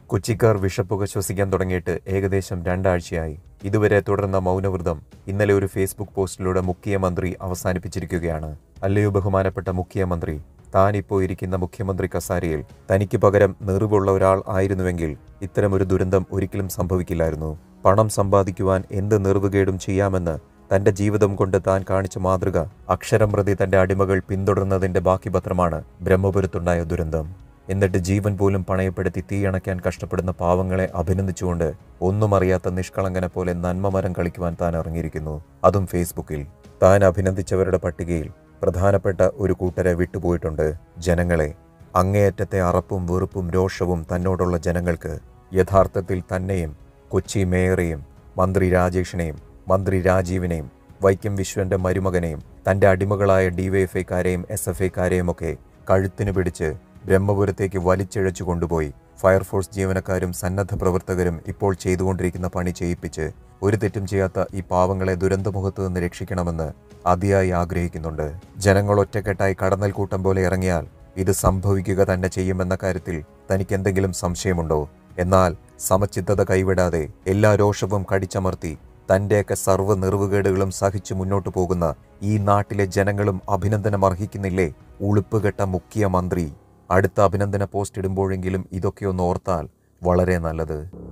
കൊച്ചിക്കാർ വിഷപ്പുക ശ്വസിക്കാൻ തുടങ്ങിയിട്ട് ഏകദേശം രണ്ടാഴ്ചയായി ഇതുവരെ തുടർന്ന മൗനവ്രതം ഇന്നലെ ഒരു ഫേസ്ബുക്ക് പോസ്റ്റിലൂടെ മുഖ്യമന്ത്രി അവസാനിപ്പിച്ചിരിക്കുകയാണ് അല്ലയോ ബഹുമാനപ്പെട്ട മുഖ്യമന്ത്രി താൻ ഇപ്പോൾ ഇരിക്കുന്ന മുഖ്യമന്ത്രി കസാരയിൽ തനിക്ക് പകരം നെറിവുള്ള ഒരാൾ ആയിരുന്നുവെങ്കിൽ ഇത്തരമൊരു ദുരന്തം ഒരിക്കലും സംഭവിക്കില്ലായിരുന്നു പണം സമ്പാദിക്കുവാൻ എന്ത് നെറിവുകേടും ചെയ്യാമെന്ന് തന്റെ ജീവിതം കൊണ്ട് താൻ കാണിച്ച മാതൃക അക്ഷരം പ്രതി തന്റെ അടിമകൾ പിന്തുടർന്നതിന്റെ ബാക്കി പത്രമാണ് ബ്രഹ്മപുരത്തുണ്ടായ ദുരന്തം എന്നിട്ട് ജീവൻ പോലും പണയപ്പെടുത്തി തീയണയ്ക്കാൻ കഷ്ടപ്പെടുന്ന പാവങ്ങളെ അഭിനന്ദിച്ചുകൊണ്ട് ഒന്നും അറിയാത്ത നിഷ്കളങ്കനെ പോലെ നന്മമരം കളിക്കുവാൻ താൻ ഇറങ്ങിയിരിക്കുന്നു അതും ഫേസ്ബുക്കിൽ താൻ അഭിനന്ദിച്ചവരുടെ പട്ടികയിൽ പ്രധാനപ്പെട്ട ഒരു കൂട്ടരെ വിട്ടുപോയിട്ടുണ്ട് ജനങ്ങളെ അങ്ങേയറ്റത്തെ അറപ്പും വെറുപ്പും രോഷവും തന്നോടുള്ള ജനങ്ങൾക്ക് യഥാർത്ഥത്തിൽ തന്നെയും കൊച്ചി മേയറെയും മന്ത്രി രാജേഷിനെയും മന്ത്രി രാജീവിനെയും വൈക്കം വിശ്വന്റെ മരുമകനെയും തന്റെ അടിമകളായ ഡിവൈഎഫ്ഐക്കാരെയും എസ് എഫ് ഐക്കാരെയും ഒക്കെ കഴുത്തിന് പിടിച്ച് ബ്രഹ്മപുരത്തേക്ക് വലിച്ചിഴച്ചു കൊണ്ടുപോയി ഫയർഫോഴ്സ് ജീവനക്കാരും സന്നദ്ധ പ്രവർത്തകരും ഇപ്പോൾ ചെയ്തുകൊണ്ടിരിക്കുന്ന പണി ചെയ്യിപ്പിച്ച് ഒരു തെറ്റും ചെയ്യാത്ത ഈ പാവങ്ങളെ ദുരന്തമുഖത്ത് നിന്ന് രക്ഷിക്കണമെന്ന് അതിയായി ആഗ്രഹിക്കുന്നുണ്ട് ജനങ്ങൾ ഒറ്റക്കെട്ടായി കടന്നൽ കൂട്ടം പോലെ ഇറങ്ങിയാൽ ഇത് സംഭവിക്കുക തന്നെ ചെയ്യുമെന്ന കാര്യത്തിൽ തനിക്ക് എന്തെങ്കിലും സംശയമുണ്ടോ എന്നാൽ സമചിത്തത കൈവിടാതെ എല്ലാ രോഷവും കടിച്ചമർത്തി തന്റെയൊക്കെ സർവ്വ നിറവുകേടുകളും സഹിച്ചു മുന്നോട്ടു പോകുന്ന ഈ നാട്ടിലെ ജനങ്ങളും അഭിനന്ദനം അർഹിക്കുന്നില്ലേ ഉളുപ്പുകെട്ട മുഖ്യമന്ത്രി അടുത്ത അഭിനന്ദന പോസ്റ്റ് ഇടുമ്പോഴെങ്കിലും ഇതൊക്കെ ഒന്ന് ഓർത്താൽ വളരെ നല്ലത്